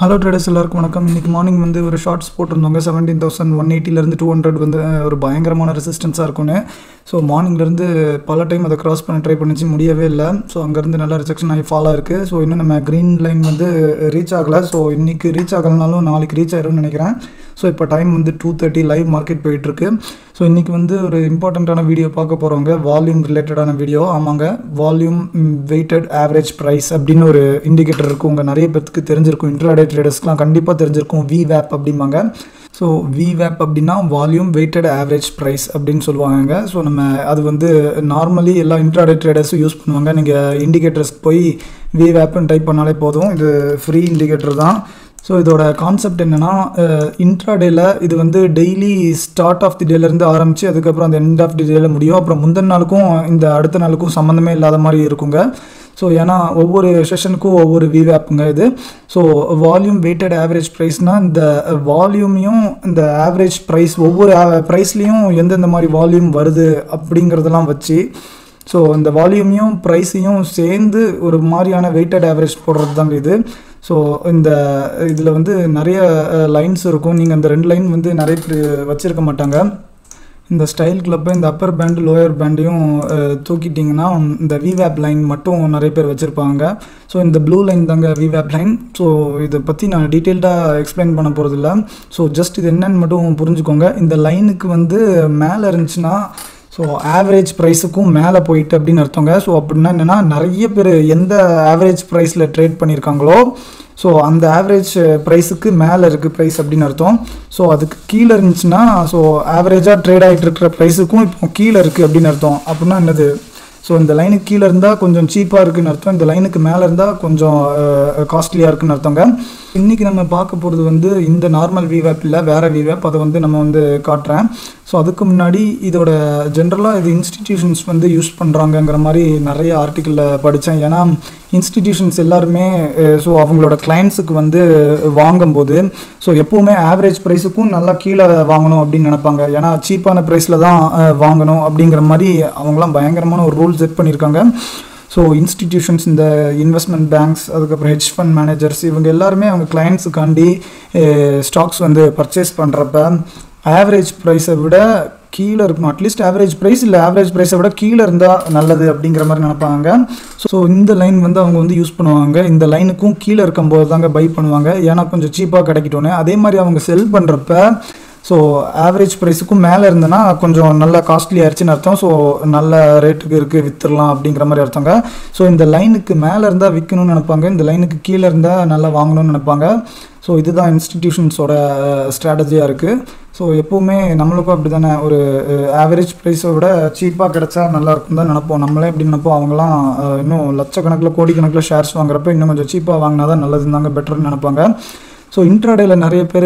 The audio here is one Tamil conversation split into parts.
ஹலோ ட்ரேடர்ஸ் எல்லாருக்கும் வணக்கம் இன்றைக்கி மார்னிங் வந்து ஒரு ஷார்ட்ஸ் போட்டிருந்தாங்க செவன்டீன் தௌசண்ட் ஒன் எயிட்டிலேருந்து டூ ஹண்ட்ரட் வந்து ஒரு பயங்கரமான ரெசிஸ்டன்ஸாக இருக்கும்னு ஸோ மார்னிங்லேருந்து பல டைம் அதை கிராஸ் பண்ண ட்ரை பண்ணிச்சு முடியவே இல்லை ஸோ அங்கேருந்து நல்லா ரிஜெக்ஷன் ஆகி ஃபாலாக இருக்குது ஸோ இன்னும் நம்ம க்ரீன் லைன் வந்து ரீச் ஆகலை ஸோ இன்றைக்கி ரீச் ஆகலைனாலும் நாளைக்கு ரீச் ஆயிரும்னு நினைக்கிறேன் ஸோ இப்போ டைம் வந்து டூ தேர்ட்டி லைவ் மார்க்கெட் போயிட்டுருக்கு ஸோ இன்றைக்கி வந்து ஒரு இம்பார்ட்டண்ட்டான வீடியோ பார்க்க போகிறவங்க வால்யூம் ரிலேட்டடான வீடியோ ஆமாங்க வால்யூம் வெயிட்டட் ஆவரேஜ் ப்ரைஸ் அப்படின்னு ஒரு இண்டிகேட்டர் இருக்கும் உங்கள் நிறைய பேருக்கு தெரிஞ்சிருக்கும் இன்ட்ராடே ட்ரேடர்ஸ்க்குலாம் கண்டிப்பாக தெரிஞ்சிருக்கும் வி வேப் அப்படிம்பாங்க ஸோ வி வேப் அப்படின்னா வால்யூம் வெயிட்டட் ஆவரேஜ் ப்ரைஸ் அப்படின்னு சொல்லுவாங்க ஸோ நம்ம அது வந்து நார்மலி எல்லா இன்ட்ராடே ட்ரேடர்ஸும் யூஸ் பண்ணுவாங்க நீங்கள் இண்டிகேட்டர்ஸ்க்கு போய் வி வேப்னு டைப் பண்ணாலே போதும் இது ஃப்ரீ இண்டிகேட்டர் தான் ஸோ இதோட கான்செப்ட் என்னென்னா இன்ட்ராடேல இது வந்து டெய்லி ஸ்டார்ட் ஆஃப் தி டேலேருந்து ஆரம்பித்து அதுக்கப்புறம் அந்த எண்ட் ஆஃப் தி டேல முடியும் அப்புறம் முந்தின நாளுக்கும் இந்த அடுத்த நாளுக்கும் சம்மந்தமே இல்லாத மாதிரி இருக்குங்க ஸோ ஏன்னா ஒவ்வொரு செஷனுக்கும் ஒவ்வொரு விவேப்புங்க இது ஸோ வால்யூம் வெயிட்டட் ஆவரேஜ் ப்ரைஸ்னால் இந்த வால்யூமையும் இந்த ஆவரேஜ் ப்ரைஸ் ஒவ்வொரு ப்ரைஸ்லேயும் எந்தெந்த மாதிரி வால்யூம் வருது அப்படிங்கிறதெல்லாம் வச்சு ஸோ இந்த வால்யூமையும் ப்ரைஸையும் சேர்ந்து ஒரு மாதிரியான வெயிட்டட் ஆவரேஜ் போடுறது தாங்க இது ஸோ இந்த இதில் வந்து நிறைய லைன்ஸ் இருக்கும் நீங்கள் அந்த ரெண்டு லைன் வந்து நிறைய பேர் வச்சுருக்க மாட்டாங்க இந்த ஸ்டைல் கிளப்பை இந்த அப்பர் பேண்டு லோயர் பேண்டையும் தூக்கிட்டிங்கன்னா இந்த விவேப் லைன் மட்டும் நிறைய பேர் வச்சுருப்பாங்க ஸோ இந்த ப்ளூ லைன் தாங்க விவேப் லைன் ஸோ இதை பற்றி நான் டீட்டெயில்டாக எக்ஸ்பிளைன் பண்ண போகிறதில்ல ஸோ ஜஸ்ட் இது என்னன்னு மட்டும் புரிஞ்சுக்கோங்க இந்த லைனுக்கு வந்து மேலே இருந்துச்சுன்னா ஸோ ஆவரேஜ் ப்ரைஸுக்கும் மேலே போயிட்டு அப்படின்னு அர்த்தங்க ஸோ அப்படின்னா என்னென்னா நிறைய பேர் எந்த ஆவரேஜ் ப்ரைஸில் ட்ரேட் பண்ணியிருக்காங்களோ ஸோ அந்த ஆவரேஜ் ப்ரைஸுக்கு மேலே இருக்குது ப்ரைஸ் அப்படின்னு அர்த்தம் ஸோ அதுக்கு கீழே இருந்துச்சுன்னா ஸோ ஆவரேஜாக ட்ரேட் ஆகிட்டு இருக்கிற ப்ரைஸுக்கும் இப்போ கீழே இருக்குது அப்படின்னு அர்த்தம் அப்படின்னா என்னது ஸோ இந்த லைனுக்கு கீழே இருந்தால் கொஞ்சம் சீப்பாக இருக்குன்னு அர்த்தம் இந்த லைனுக்கு மேலே இருந்தால் கொஞ்சம் காஸ்ட்லியாக இருக்குன்னு அர்த்தங்க இன்றைக்கி நம்ம பார்க்க போகிறது வந்து இந்த நார்மல் விவேப் இல்லை வேறு விவேப் அதை வந்து நம்ம வந்து காட்டுறேன் ஸோ அதுக்கு முன்னாடி இதோட ஜென்ரலாக இது இன்ஸ்டிடியூஷன்ஸ் வந்து யூஸ் பண்ணுறாங்கங்கிற மாதிரி நிறைய ஆர்டிக்கிளில் படித்தேன் ஏன்னா இன்ஸ்டிடியூஷன்ஸ் எல்லாருமே ஸோ அவங்களோட கிளைண்ட்ஸுக்கு வந்து வாங்கும்போது ஸோ எப்போவுமே ஆவரேஜ் ப்ரைஸுக்கும் நல்லா கீழே வாங்கணும் அப்படின்னு நினைப்பாங்க ஏன்னா சீப்பான ப்ரைஸில் தான் வாங்கணும் அப்படிங்கிற மாதிரி அவங்களாம் பயங்கரமான ஒரு ரூல் செட் பண்ணியிருக்காங்க ஸோ இன்ஸ்டிடியூஷன்ஸ் இந்த இன்வெஸ்ட்மெண்ட் பேங்க்ஸ் அதுக்கப்புறம் ஹெட்ஜ் ஃபண்ட் மேனேஜர்ஸ் இவங்க எல்லாருமே அவங்க கிளைண்ட்ஸுக்காண்டி ஸ்டாக்ஸ் வந்து பர்ச்சேஸ் பண்ணுறப்ப ஆவரேஜ் ப்ரைஸை விட கீழே இருக்கணும் அட்லீஸ்ட் ஆவரேஜ் ப்ரைஸ் இல்லை ஆவரேஜ் ப்ரைஸை விட கீழே இருந்தால் நல்லது அப்படிங்கிற மாதிரி நினைப்பாங்க ஸோ இந்த லைன் வந்து அவங்க வந்து யூஸ் பண்ணுவாங்க இந்த லைனுக்கும் கீழே இருக்கும்போது தாங்க பை பண்ணுவாங்க ஏன்னா கொஞ்சம் சீப்பாக கிடைக்கட்டும்னு அதே மாதிரி அவங்க செல் பண்ணுறப்ப ஸோ ஆவரேஜ் ப்ரைஸுக்கும் மேலே இருந்ததுன்னா கொஞ்சம் நல்ல காஸ்ட்லி ஆயிடுச்சுன்னு அர்த்தம் ஸோ நல்ல ரேட்டுக்கு இருக்குது விற்றுடலாம் அப்படிங்கிற மாதிரி அர்த்தங்க ஸோ இந்த லைனுக்கு மேலே இருந்தால் விற்கணும்னு நினைப்பாங்க இந்த லைனுக்கு கீழே இருந்தால் நல்லா வாங்கணும்னு நினைப்பாங்க ஸோ இதுதான் இன்ஸ்டிடியூஷன்ஸோட ஸ்ட்ராட்டஜியாக இருக்குது ஸோ எப்போவுமே நம்மளுக்கும் அப்படி தானே ஒரு ஆவரேஜ் ப்ரைஸை விட சீப்பாக கிடச்சா நல்லாயிருக்கும் தான் நினப்போம் நம்மளே எப்படி நினைப்போம் அவங்களாம் இன்னும் லட்சக்கணக்கில் கோடிக்கணக்கில் ஷேர்ஸ் வாங்குறப்ப இன்னும் கொஞ்சம் சீப்பாக வாங்கினா தான் நல்லதுன்னு தாங்க பெட்டர்னு நினைப்பாங்க ஸோ இன்ட்ராடேயில் நிறைய பேர்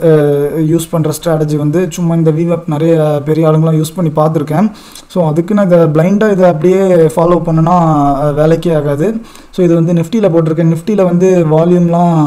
யூஸ் பண்ணுற ஸ்ட்ராட்டஜி வந்து சும்மா இந்த விவப் நிறைய பெரிய ஆளுங்களாம் யூஸ் பண்ணி பார்த்துருக்கேன் ஸோ அதுக்கு நான் இதை பிளைண்டாக இதை அப்படியே ஃபாலோ பண்ணனா வேலைக்கே ஆகாது ஸோ இது வந்து நிஃப்டியில் போட்டிருக்கேன் நிஃப்டியில் வந்து வால்யூம்லாம்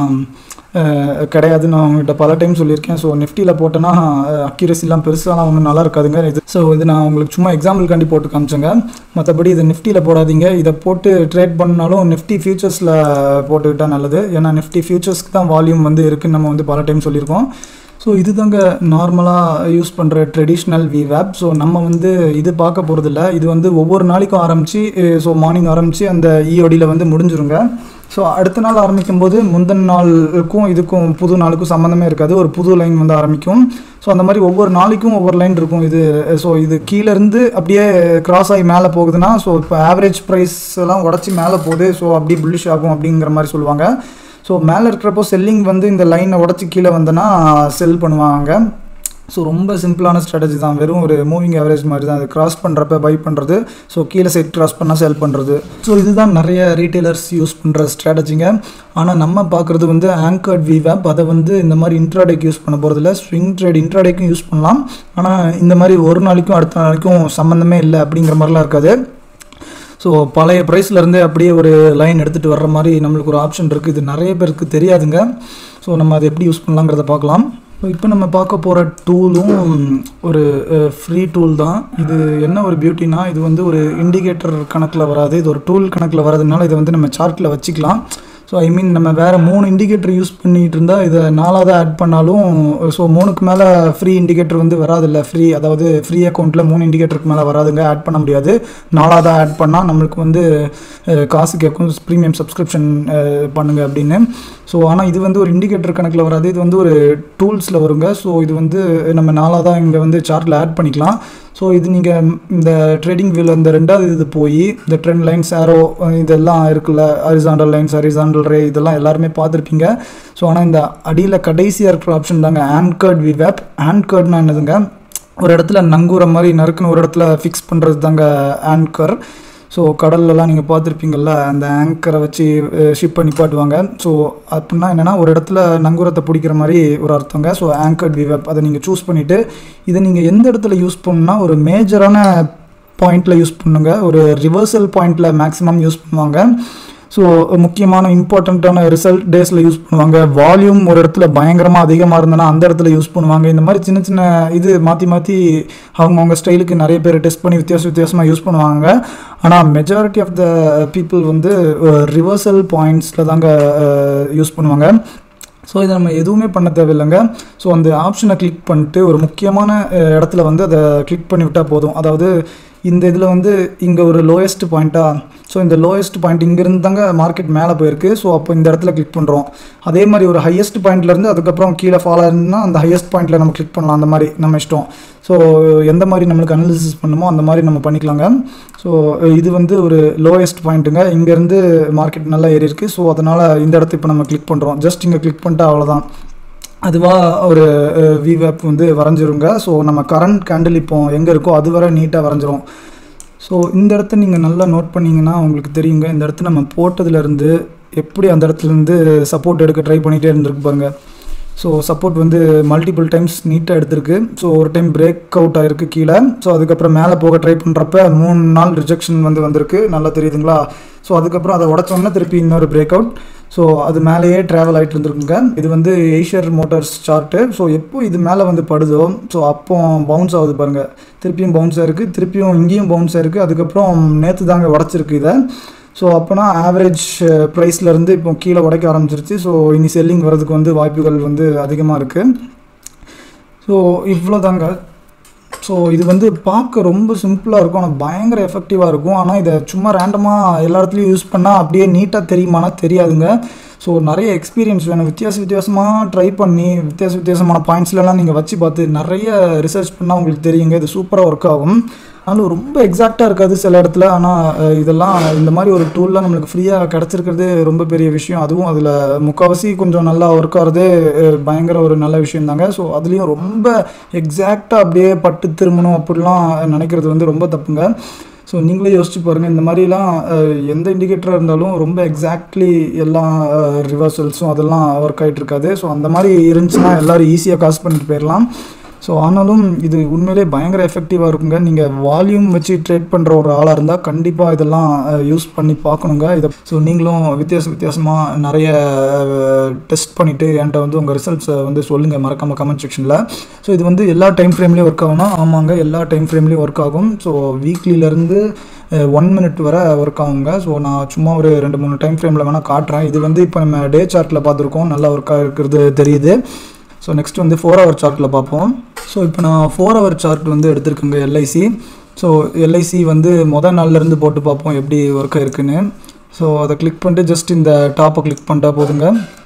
கிடையாதுன்னு நான் அவங்ககிட்ட பல டைம் சொல்லியிருக்கேன் ஸோ நிஃப்டியில் போட்டேன்னா அக்யூரஸிலாம் பெருசாலாம் ஒன்றும் நல்லா இருக்காதுங்க இது ஸோ இது நான் உங்களுக்கு சும்மா எக்ஸாம்பிள்காண்டி போட்டு காமிச்சேங்க மற்றபடி இதை நிஃப்டியில் போடாதீங்க இதை போட்டு ட்ரேட் பண்ணாலும் நிஃப்டி ஃபியூச்சர்ஸில் போட்டுக்கிட்டால் நல்லது ஏன்னா நிஃப்டி ஃபியூச்சர்ஸ்க்கு தான் வால்யூம் வந்து இருக்குன்னு நம்ம வந்து பல டைம் சொல்லியிருக்கோம் ஸோ இது தாங்க நார்மலாக யூஸ் பண்ணுற ட்ரெடிஷ்னல் விவேப் ஸோ நம்ம வந்து இது பார்க்க போகிறதில்ல இது வந்து ஒவ்வொரு நாளைக்கும் ஆரம்பித்து ஸோ மார்னிங் ஆரம்பித்து அந்த இஓடியில் வந்து முடிஞ்சிருங்க ஸோ அடுத்த நாள் ஆரம்பிக்கும் போது முந்தின நாளுக்கும் இதுக்கும் புது நாளுக்கும் சம்மந்தமே இருக்காது ஒரு புது லைன் வந்து ஆரம்பிக்கும் ஸோ அந்த மாதிரி ஒவ்வொரு நாளைக்கும் ஒவ்வொரு லைன் இருக்கும் இது ஸோ இது கீழேருந்து அப்படியே கிராஸ் ஆகி மேலே போகுதுன்னா ஸோ இப்போ ஆவரேஜ் ப்ரைஸ் எல்லாம் உடச்சி மேலே போகுது ஸோ அப்படி புல்லிஷ் ஆகும் அப்படிங்கிற மாதிரி சொல்லுவாங்க ஸோ மேலே இருக்கிறப்போ செல்லிங் வந்து இந்த லைனை உடச்சி கீழே வந்தனா செல் பண்ணுவாங்க ஸோ ரொம்ப சிம்பிளான ஸ்ட்ராட்டஜி தான் வெறும் ஒரு மூவிங் ஆவரேஜ் மாதிரி தான் அது கிராஸ் பண்ணுறப்ப பை பண்ணுறது ஸோ கீழே சைட் கிராஸ் பண்ணால் செல் பண்ணுறது ஸோ இதுதான் நிறைய ரீட்டைலர்ஸ் யூஸ் பண்ணுற ஸ்ட்ராட்டஜிங்க ஆனால் நம்ம பார்க்குறது வந்து ஆங்கர்ட் விவேப் அதை வந்து இந்த மாதிரி இன்ட்ராடேக்கு யூஸ் பண்ண போகிறதில்ல ஸ்விங் ட்ரேட் இன்ட்ராடேக்கும் யூஸ் பண்ணலாம் ஆனால் இந்த மாதிரி ஒரு நாளைக்கும் அடுத்த நாளைக்கும் சம்மந்தமே இல்லை அப்படிங்கிற மாதிரிலாம் இருக்காது ஸோ பழைய ப்ரைஸ்லேருந்தே அப்படியே ஒரு லைன் எடுத்துகிட்டு வர்ற மாதிரி நம்மளுக்கு ஒரு ஆப்ஷன் இருக்குது இது நிறைய பேருக்கு தெரியாதுங்க ஸோ நம்ம அதை எப்படி யூஸ் பண்ணலாங்கிறத பார்க்கலாம் ஸோ இப்போ நம்ம பார்க்க போகிற டூலும் ஒரு ஃப்ரீ டூல் தான் இது என்ன ஒரு பியூட்டினா இது வந்து ஒரு இண்டிகேட்டர் கணக்கில் வராது இது ஒரு டூல் கணக்கில் வரதுனால இதை வந்து நம்ம சார்ட்டில் வச்சுக்கலாம் ஸோ ஐ மீன் நம்ம வேறு மூணு இண்டிகேட்டர் யூஸ் பண்ணிகிட்டு இருந்தால் இதை நாலாவது ஆட் பண்ணாலும் ஸோ மூணுக்கு மேலே ஃப்ரீ இண்டிகேட்டர் வந்து வராதில்ல ஃப்ரீ அதாவது ஃப்ரீ அக்கௌண்ட்டில் மூணு இண்டிகேட்டருக்கு மேலே வராதுங்க ஆட் பண்ண முடியாது நாலாவது ஆட் பண்ணால் நம்மளுக்கு வந்து அஹ், காசு கேட்கும் ப்ரீமியம் சப்ஸ்கிரிப்ஷன் பண்ணுங்க அப்படின்னு ஸோ ஆனால் இது வந்து ஒரு இண்டிகேட்டர் கணக்கில் வராது இது வந்து ஒரு டூல்ஸில் வருங்க ஸோ இது வந்து நம்ம நாலாவதாக இங்கே வந்து சார்ட்டில் ஆட் பண்ணிக்கலாம் ஸோ இது நீங்கள் இந்த ட்ரேடிங் வியூவில் இந்த ரெண்டாவது இது போய் இந்த ட்ரெண்ட் லைன்ஸ் ஆரோ இதெல்லாம் இருக்குல்ல ஹரிசாண்டல் லைன்ஸ் ஹரிசாண்டல் ரே இதெல்லாம் எல்லாருமே பார்த்துருப்பீங்க ஸோ ஆனால் இந்த அடியில் கடைசியாக இருக்கிற ஆப்ஷன் தாங்க ஆன்கர்ட் விவேப் ஆன்கர்ட்னா என்னதுங்க ஒரு இடத்துல நங்கூர மாதிரி நறுக்குன்னு ஒரு இடத்துல ஃபிக்ஸ் பண்ணுறது தாங்க ஆன்கர் ஸோ கடல்லலாம் நீங்கள் பார்த்துருப்பீங்கள்ல அந்த ஆங்கரை வச்சு ஷிப் பண்ணி பாட்டுவாங்க ஸோ அப்படின்னா என்னென்னா ஒரு இடத்துல நங்கூரத்தை பிடிக்கிற மாதிரி ஒரு அர்த்தங்க ஸோ ஆங்கர்ட் விவெப் அதை நீங்கள் சூஸ் பண்ணிவிட்டு இதை நீங்கள் எந்த இடத்துல யூஸ் பண்ணணும்னா ஒரு மேஜரான பாயிண்டில் யூஸ் பண்ணுங்க ஒரு ரிவர்சல் பாயிண்டில் மேக்ஸிமம் யூஸ் பண்ணுவாங்க ஸோ முக்கியமான இம்பார்ட்டண்ட்டான ரிசல்ட் டேஸில் யூஸ் பண்ணுவாங்க வால்யூம் ஒரு இடத்துல பயங்கரமாக அதிகமாக இருந்தனா அந்த இடத்துல யூஸ் பண்ணுவாங்க இந்த மாதிரி சின்ன சின்ன இது மாற்றி மாற்றி அவங்கவுங்க ஸ்டைலுக்கு நிறைய பேர் டெஸ்ட் பண்ணி வித்தியாச வித்தியாசமாக யூஸ் பண்ணுவாங்க ஆனால் மெஜாரிட்டி ஆஃப் த பீப்புள் வந்து ரிவர்சல் பாயிண்ட்ஸில் தாங்க யூஸ் பண்ணுவாங்க ஸோ இதை நம்ம எதுவுமே பண்ண தேவையில்லைங்க ஸோ அந்த ஆப்ஷனை கிளிக் பண்ணிட்டு ஒரு முக்கியமான அஹ், இடத்துல வந்து அதை கிளிக் பண்ணி விட்டால் போதும் அதாவது இந்த இதில் வந்து இங்கே ஒரு லோயஸ்ட் பாயிண்ட்டா ஸோ இந்த லோயஸ்ட் பாயிண்ட் இங்கேருந்து தாங்க மார்க்கெட் மேலே போயிருக்கு ஸோ அப்போ இந்த இடத்துல கிளிக் பண்ணுறோம் அதே மாதிரி ஒரு ஹையஸ்ட் பாயிண்ட்லேருந்து அதுக்கப்புறம் கீழே ஃபாலோ இருந்தால் அந்த ஹையஸ்ட் பாயிண்ட்டில் நம்ம கிளிக் பண்ணலாம் அந்த மாதிரி நம்ம இஷ்டம் ஸோ எந்த மாதிரி நம்மளுக்கு அனாலிசிஸ் பண்ணுமோ அந்த மாதிரி நம்ம பண்ணிக்கலாங்க ஸோ இது வந்து ஒரு லோயஸ்ட் பாயிண்ட்டுங்க இங்கேருந்து மார்க்கெட் நல்லா ஏறி இருக்கு ஸோ அதனால் இந்த இடத்த இப்போ நம்ம கிளிக் பண்ணுறோம் ஜஸ்ட் இங்கே கிளிக் பண்ணிட்டா அவ்வளோதான் அதுவாக ஒரு விவேப் வந்து வரைஞ்சிருங்க ஸோ நம்ம கரண்ட் கேண்டில் இப்போ எங்கே இருக்கோ அது வரை நீட்டாக வரைஞ்சிரும் ஸோ இந்த இடத்த நீங்கள் நல்லா நோட் பண்ணீங்கன்னா உங்களுக்கு தெரியுங்க இந்த இடத்த நம்ம போட்டதுலேருந்து எப்படி அந்த இடத்துலேருந்து சப்போர்ட் எடுக்க ட்ரை பண்ணிகிட்டே இருந்திருக்கு பாருங்க ஸோ சப்போர்ட் வந்து மல்டிபிள் டைம்ஸ் நீட்டாக எடுத்திருக்கு ஸோ ஒரு டைம் பிரேக் அவுட் ஆயிருக்கு கீழே ஸோ அதுக்கப்புறம் மேலே போக ட்ரை பண்ணுறப்ப மூணு நாள் ரிஜெக்ஷன் வந்து வந்திருக்கு நல்லா தெரியுதுங்களா ஸோ அதுக்கப்புறம் அதை உடச்சோன்னா திருப்பி இன்னொரு பிரேக் அவுட் ஸோ அது மேலேயே ட்ராவல் ஆகிட்டு இருந்திருக்குங்க இது வந்து ஏஷியர் மோட்டார்ஸ் சார்ட்டு ஸோ எப்போ இது மேலே வந்து படுதோ ஸோ அப்போ பவுன்ஸ் ஆகுது பாருங்கள் திருப்பியும் பவுன்ஸ் ஆயிருக்கு திருப்பியும் இங்கேயும் பவுன்ஸ் ஆயிருக்கு அதுக்கப்புறம் நேற்று தாங்க உடச்சிருக்கு இதை ஸோ அப்போனா ஆவரேஜ் ப்ரைஸ்லேருந்து இப்போ கீழே உடைக்க ஆரம்பிச்சிருச்சு ஸோ இனி செல்லிங் வர்றதுக்கு வந்து வாய்ப்புகள் வந்து அதிகமாக இருக்குது ஸோ இவ்வளோ தாங்க ஸோ இது வந்து பார்க்க ரொம்ப சிம்பிளாக இருக்கும் ஆனால் பயங்கர எஃபெக்டிவாக இருக்கும் ஆனால் இதை சும்மா ரேண்டமாக எல்லா இடத்துலையும் யூஸ் பண்ணால் அப்படியே நீட்டாக தெரியுமானா தெரியாதுங்க ஸோ நிறைய எக்ஸ்பீரியன்ஸ் வேணும் வித்தியாச வித்தியாசமாக ட்ரை பண்ணி வித்தியாச வித்தியாசமான பாயிண்ட்ஸ்லாம் நீங்கள் வச்சு பார்த்து நிறைய ரிசர்ச் பண்ணால் உங்களுக்கு தெரியுங்க இது சூப்பராக ஒர்க் ஆகும் ஆனாலும் ரொம்ப எக்ஸாக்டாக இருக்காது சில இடத்துல ஆனால் இதெல்லாம் இந்த மாதிரி ஒரு டூல்லாம் நம்மளுக்கு ஃப்ரீயாக கிடச்சிருக்கிறது ரொம்ப பெரிய விஷயம் அதுவும் அதில் முக்கால்வாசி கொஞ்சம் நல்லா ஒர்க் ஆகிறது அஹ், பயங்கர ஒரு நல்ல விஷயம் தாங்க ஸோ அதுலேயும் ரொம்ப எக்ஸாக்டாக அப்படியே பட்டு திரும்பணும் அப்படிலாம் நினைக்கிறது வந்து ரொம்ப தப்புங்க ஸோ நீங்களே யோசிச்சு பாருங்கள் இந்த மாதிரிலாம் அஹ், எந்த இண்டிகேட்டராக இருந்தாலும் ரொம்ப எக்ஸாக்ட்லி எல்லா ரிவர்சல்ஸும் அதெல்லாம் ஒர்க் ஆகிட்டு இருக்காது ஸோ அந்த மாதிரி இருந்துச்சுன்னா எல்லோரும் ஈஸியாக காசு பண்ணிட்டு போயிடலாம் ஸோ ஆனாலும் இது உண்மையிலே பயங்கர எஃபெக்டிவாக இருக்குங்க நீங்கள் வால்யூம் வச்சு ட்ரேட் பண்ணுற ஒரு ஆளாக இருந்தால் கண்டிப்பாக இதெல்லாம் யூஸ் பண்ணி பார்க்கணுங்க இதை ஸோ நீங்களும் வித்தியாச வித்தியாசமாக நிறைய டெஸ்ட் பண்ணிவிட்டு என்கிட்ட வந்து உங்கள் ரிசல்ட்ஸை வந்து சொல்லுங்கள் மறக்காமல் கமெண்ட் செக்ஷனில் ஸோ இது வந்து எல்லா டைம் ஃப்ரேம்லேயும் ஒர்க் ஆகும்னா ஆமாங்க எல்லா டைம் ஃப்ரேம்லேயும் ஒர்க் ஆகும் ஸோ வீக்லியிலேருந்து ஒன் மினிட் வரை ஒர்க் ஆகுங்க ஸோ நான் சும்மா ஒரு ரெண்டு மூணு டைம் ஃப்ரேமில் வேணால் காட்டுறேன் இது வந்து இப்போ நம்ம டே சார்ட்டில் பார்த்துருக்கோம் நல்லா ஒர்க்காக இருக்கிறது தெரியுது ஸோ நெக்ஸ்ட் வந்து ஃபோர் ஹவர் சார்ட்டில் பார்ப்போம் ஸோ இப்போ நான் ஃபோர் ஹவர் சார்ட் வந்து எடுத்திருக்கேங்க எல்ஐசி ஸோ எல்ஐசி வந்து மொதல் நாள்லேருந்து போட்டு பார்ப்போம் எப்படி ஒர்க் ஆயிருக்குன்னு ஸோ அதை கிளிக் பண்ணிட்டு ஜஸ்ட் இந்த டாப்பை கிளிக் பண்ணிட்டா போதுங்க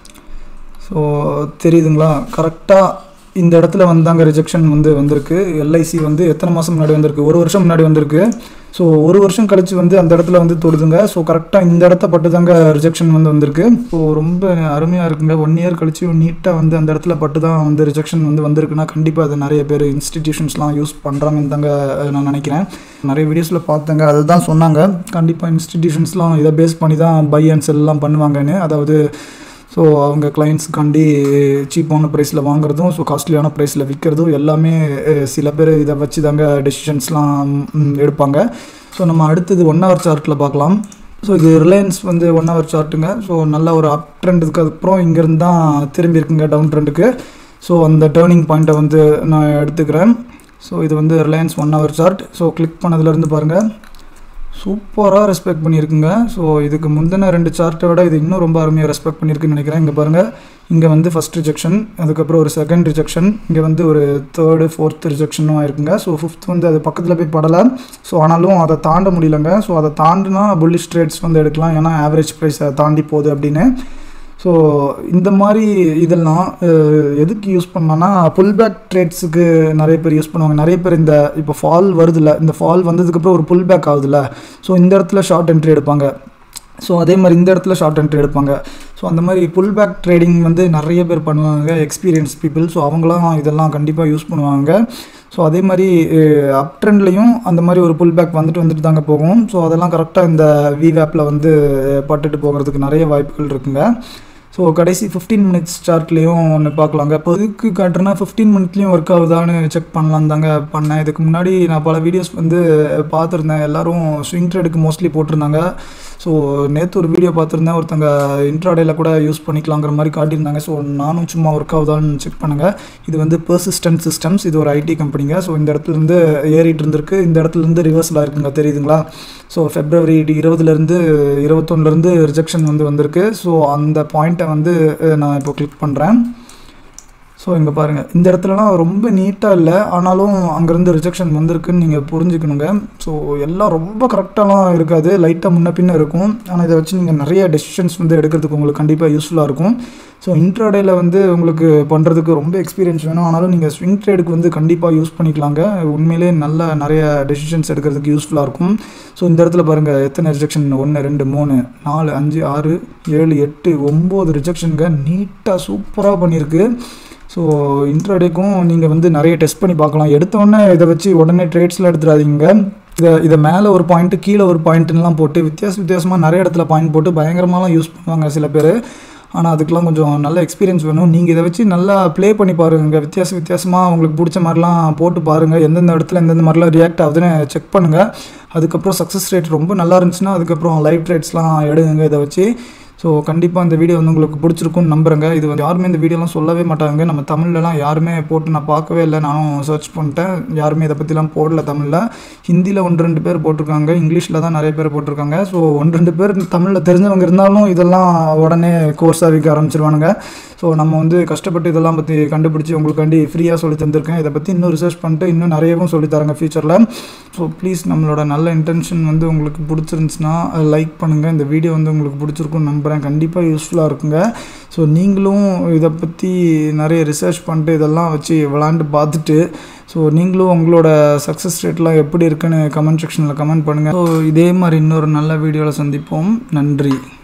ஸோ தெரியுதுங்களா கரெக்டாக இந்த இடத்துல வந்தாங்க ரிஜெக்ஷன் வந்து வந்திருக்கு எல்ஐசி வந்து எத்தனை மாதம் முன்னாடி வந்திருக்கு ஒரு வருஷம் முன்னாடி வந்திருக்கு ஸோ ஒரு வருஷம் கழிச்சு வந்து அந்த இடத்துல வந்து தொடுதுங்க ஸோ கரெக்டாக இந்த இடத்த பட்டு தாங்க ரிஜெக்ஷன் வந்து வந்திருக்கு ஸோ ரொம்ப அருமையாக இருக்குங்க ஒன் இயர் கழிச்சு நீட்டாக வந்து அந்த இடத்துல பட்டு தான் வந்து ரிஜெக்ஷன் வந்து வந்திருக்குன்னா கண்டிப்பாக அது நிறைய பேர் இன்ஸ்டிடியூஷன்ஸ்லாம் யூஸ் பண்ணுறாங்கன்னு தாங்க நான் நினைக்கிறேன் நிறைய வீடியோஸில் பார்த்தேங்க அதுதான் சொன்னாங்க கண்டிப்பாக இன்ஸ்டிடியூஷன்ஸ்லாம் இதை பேஸ் பண்ணி தான் பை அண்ட் செல்லாம் பண்ணுவாங்கன்னு அதாவது ஸோ அவங்க கிளைண்ட்ஸுக்காண்டி சீப்பான ப்ரைஸில் வாங்குறதும் ஸோ காஸ்ட்லியான ப்ரைஸில் விற்கிறதும் எல்லாமே அஹ், சில பேர் இதை வச்சு தாங்க டெசிஷன்ஸ்லாம் எடுப்பாங்க ஸோ நம்ம அடுத்தது ஒன் ஹவர் சார்ட்டில் பார்க்கலாம் ஸோ இது ரிலையன்ஸ் வந்து ஒன் ஹவர் சார்ட்டுங்க ஸோ நல்ல ஒரு அப் ட்ரெண்டுக்கு அப்புறம் இங்கேருந்து தான் திரும்பி இருக்குங்க டவுன் ட்ரெண்டுக்கு ஸோ அந்த டேர்னிங் பாயிண்ட்டை வந்து நான் எடுத்துக்கிறேன் ஸோ இது வந்து Reliance one hour chart so click பண்ணதுலேருந்து பாருங்கள் சூப்பராக ரெஸ்பெக்ட் பண்ணியிருக்குங்க ஸோ இதுக்கு முந்தின ரெண்டு சார்ட்டை விட இது இன்னும் ரொம்ப அருமையாக ரெஸ்பெக்ட் பண்ணியிருக்குன்னு நினைக்கிறேன் இங்கே பாருங்கள் இங்கே வந்து ஃபஸ்ட் ரிஜெக்ஷன் அதுக்கப்புறம் ஒரு செகண்ட் ரிஜெக்ஷன் இங்கே வந்து ஒரு தேர்டு ஃபோர்த் ரிஜெக்ஷனும் ஆயிருக்குங்க ஸோ ஃபிஃப்த் வந்து அது பக்கத்தில் போய் படலை ஸோ ஆனாலும் அதை தாண்ட முடியலங்க ஸோ அதை தாண்டினா புல்லிஷ் ட்ரேட்ஸ் வந்து எடுக்கலாம் ஏன்னா ஆவரேஜ் ப்ரைஸை தாண்டி போகுது அப்படின்னு ஸோ இந்த மாதிரி இதெல்லாம் அஹ், எதுக்கு யூஸ் பண்ணலாம்னா புல் பேக் ட்ரேட்ஸுக்கு நிறைய பேர் யூஸ் பண்ணுவாங்க நிறைய பேர் இந்த இப்போ ஃபால் வருதுல்ல இந்த ஃபால் வந்ததுக்கப்புறம் ஒரு புல் பேக் ஆகுதுல்ல ஸோ இந்த இடத்துல ஷார்ட் என்ட்ரி எடுப்பாங்க ஸோ அதே மாதிரி இந்த இடத்துல ஷார்ட் என்ட்ரி எடுப்பாங்க ஸோ அந்த மாதிரி புல் பேக் ட்ரேடிங் வந்து நிறைய பேர் பண்ணுவாங்க எக்ஸ்பீரியன்ஸ் பீப்புள் ஸோ அவங்களாம் இதெல்லாம் கண்டிப்பாக யூஸ் பண்ணுவாங்க ஸோ அதே மாதிரி அப் ட்ரெண்ட்லேயும் அந்த மாதிரி ஒரு புல் பேக் வந்துட்டு வந்துட்டு தாங்க போகும் ஸோ அதெல்லாம் கரெக்டாக இந்த விவேப்பில் வந்து பட்டுட்டு போகிறதுக்கு நிறைய வாய்ப்புகள் இருக்குங்க ஸோ கடைசி ஃபிஃப்டீன் மினிட்ஸ் சார்ட்லேயும் ஒன்று பார்க்கலாங்க இப்போ இதுக்கு காட்டுறேன்னா ஃபிஃப்டீன் மினிட்லேயும் ஒர்க் ஆகுதான்னு செக் பண்ணலாம் தாங்க பண்ணேன் இதுக்கு முன்னாடி நான் பல வீடியோஸ் வந்து பார்த்துருந்தேன் எல்லாரும் ஸ்விங் ட்ரேடுக்கு மோஸ்ட்லி போட்டிருந்தாங்க ஸோ நேற்று ஒரு வீடியோ பார்த்துருந்தேன் ஒருத்தங்க இன்ட்ராடேல கூட யூஸ் பண்ணிக்கலாங்கிற மாதிரி காட்டியிருந்தாங்க ஸோ நானும் சும்மா ஒர்க் ஆகுதான்னு செக் பண்ணுங்க இது வந்து பெர்சிஸ்டன்ட் சிஸ்டம்ஸ் இது ஒரு ஐடி கம்பெனிங்க ஸோ இந்த இடத்துல இருந்து ஏறிட்டு இருந்திருக்கு இந்த இடத்துல இருந்து ரிவர்ஸில் இருக்குங்க தெரியுதுங்களா ஸோ ஃபெப்ரவரி இருபதுலேருந்து இருபத்தொன்னுலேருந்து ரிஜெக்ஷன் வந்து வந்திருக்கு ஸோ அந்த பாயிண்ட்டை வந்து அஹ், நான் இப்போ கிளிக் பண்ணுறேன் ஸோ இங்கே பாருங்கள் இந்த இடத்துலலாம் ரொம்ப நீட்டாக இல்லை ஆனாலும் அங்கேருந்து ரிஜெக்ஷன் வந்திருக்குன்னு நீங்கள் புரிஞ்சுக்கணுங்க ஸோ எல்லாம் ரொம்ப கரெக்டாலாம் இருக்காது லைட்டாக முன்ன பின்ன இருக்கும் ஆனால் இதை வச்சு நீங்கள் நிறைய டெசிஷன்ஸ் வந்து எடுக்கிறதுக்கு உங்களுக்கு கண்டிப்பாக யூஸ்ஃபுல்லாக இருக்கும் ஸோ இன்ட்ராடேல வந்து உங்களுக்கு பண்ணுறதுக்கு ரொம்ப எக்ஸ்பீரியன்ஸ் வேணும் ஆனாலும் நீங்கள் ஸ்விங் ட்ரேடுக்கு வந்து கண்டிப்பாக யூஸ் பண்ணிக்கலாங்க உண்மையிலே நல்ல நிறைய டெசிஷன்ஸ் எடுக்கிறதுக்கு யூஸ்ஃபுல்லாக இருக்கும் ஸோ இந்த இடத்துல பாருங்கள் எத்தனை ரிஜெக்ஷன் ஒன்று ரெண்டு மூணு நாலு அஞ்சு ஆறு ஏழு எட்டு ஒம்பது ரிஜெக்ஷனுங்க நீட்டாக சூப்பராக பண்ணியிருக்கு ஸோ இன்ட்ராடேக்கும் நீங்கள் வந்து நிறைய டெஸ்ட் பண்ணி பார்க்கலாம் எடுத்தோடனே இதை வச்சு உடனே ட்ரேட்ஸில் எடுத்துடாதீங்க இதை இதை மேலே ஒரு பாயிண்ட்டு கீழே ஒரு பாயிண்ட்டுலாம் போட்டு வித்தியாச வித்தியாசமாக நிறைய இடத்துல பாயிண்ட் போட்டு பயங்கரமாலாம் யூஸ் பண்ணுவாங்க சில பேர் ஆனால் அதுக்கெலாம் கொஞ்சம் நல்ல எக்ஸ்பீரியன்ஸ் வேணும் நீங்கள் இதை வச்சு நல்லா ப்ளே பண்ணி பாருங்க வித்தியாச வித்தியாசமாக உங்களுக்கு பிடிச்ச மாதிரிலாம் போட்டு பாருங்கள் எந்தெந்த இடத்துல எந்தெந்த மாதிரிலாம் ரியாக்ட் ஆகுதுன்னு செக் பண்ணுங்கள் அதுக்கப்புறம் சக்ஸஸ் ரேட் ரொம்ப நல்லா இருந்துச்சுன்னா அதுக்கப்புறம் லைவ் ட்ரேட்ஸ்லாம் எடுங்க இதை வச்சு ஸோ கண்டிப்பாக இந்த வீடியோ வந்து உங்களுக்கு பிடிச்சிருக்கும்னு நம்புறேங்க இது வந்து யாருமே இந்த வீடியோலாம் சொல்லவே மாட்டாங்க நம்ம தமிழ்லலாம் யாருமே போட்டு நான் பார்க்கவே இல்லை நானும் சர்ச் பண்ணிட்டேன் யாருமே இதை பற்றிலாம் போடல தமிழில் ஹிந்தியில் ஒன்று ரெண்டு பேர் போட்டிருக்காங்க இங்கிலீஷில் தான் நிறைய பேர் போட்டிருக்காங்க ஸோ ஒன்று ரெண்டு பேர் தமிழில் தெரிஞ்சவங்க இருந்தாலும் இதெல்லாம் உடனே கோர்ஸாக விற்க ஆரம்பிச்சிருவானுங்க ஸோ நம்ம வந்து கஷ்டப்பட்டு இதெல்லாம் பற்றி கண்டுபிடிச்சி உங்களுக்காண்டி ஃப்ரீயாக சொல்லி தந்திருக்கேன் இதை பற்றி இன்னும் ரிசர்ச் பண்ணிட்டு இன்னும் நிறையவும் சொல்லி தரேங்க ஃபியூச்சரில் ஸோ ப்ளீஸ் நம்மளோட நல்ல இன்டென்ஷன் வந்து உங்களுக்கு பிடிச்சிருந்துச்சுன்னா லைக் பண்ணுங்கள் இந்த வீடியோ வந்து உங்களுக்கு பிடிச்சிருக்கும்னு நம்புகிறேன் கண்டிப்பாக யூஸ்ஃபுல்லாக இருக்குங்க ஸோ நீங்களும் இதை பற்றி நிறைய ரிசர்ச் பண்ணிட்டு இதெல்லாம் வச்சு விளாண்டு பார்த்துட்டு ஸோ நீங்களும் உங்களோட சக்ஸஸ் ரேட்லாம் எப்படி இருக்குன்னு கமெண்ட் செக்ஷனில் கமெண்ட் பண்ணுங்கள் ஸோ இதே மாதிரி இன்னொரு நல்ல வீடியோவில் சந்திப்போம் நன்றி